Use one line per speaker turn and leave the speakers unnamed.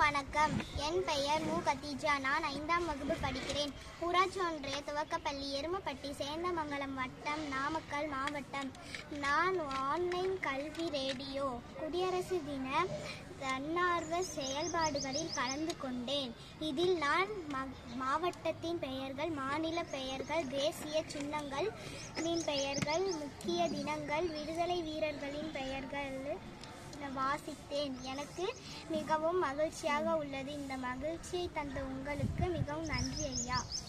வணக்கம் என் பெயர் மு கத்தீஜா நான் ஐந்தாம் வகுப்பு படிக்கிறேன் ஊராட்சி ஒன்றிய துவக்கப்பள்ளி எருமப்பட்டி சேந்தமங்கலம் வட்டம் நாமக்கல் மாவட்டம் நான் ஆன்லைன் கல்வி ரேடியோ குடியரசு தின தன்னார்வ செயல்பாடுகளில் கலந்து கொண்டேன் இதில் நான் ம- மாவட்டத்தின் பெயர்கள் மாநில பெயர்கள் தேசிய சின்னங்கள் பெயர்கள் முக்கிய தினங்கள் விடுதலை வீரர்களின் பெயர்கள் வாசித்தேன் எனக்கு மிகவும் மகிழ்ச்சியாக உள்ளது இந்த மகிழ்ச்சியை தந்த உங்களுக்கு மிகவும் நன்றி ஐயா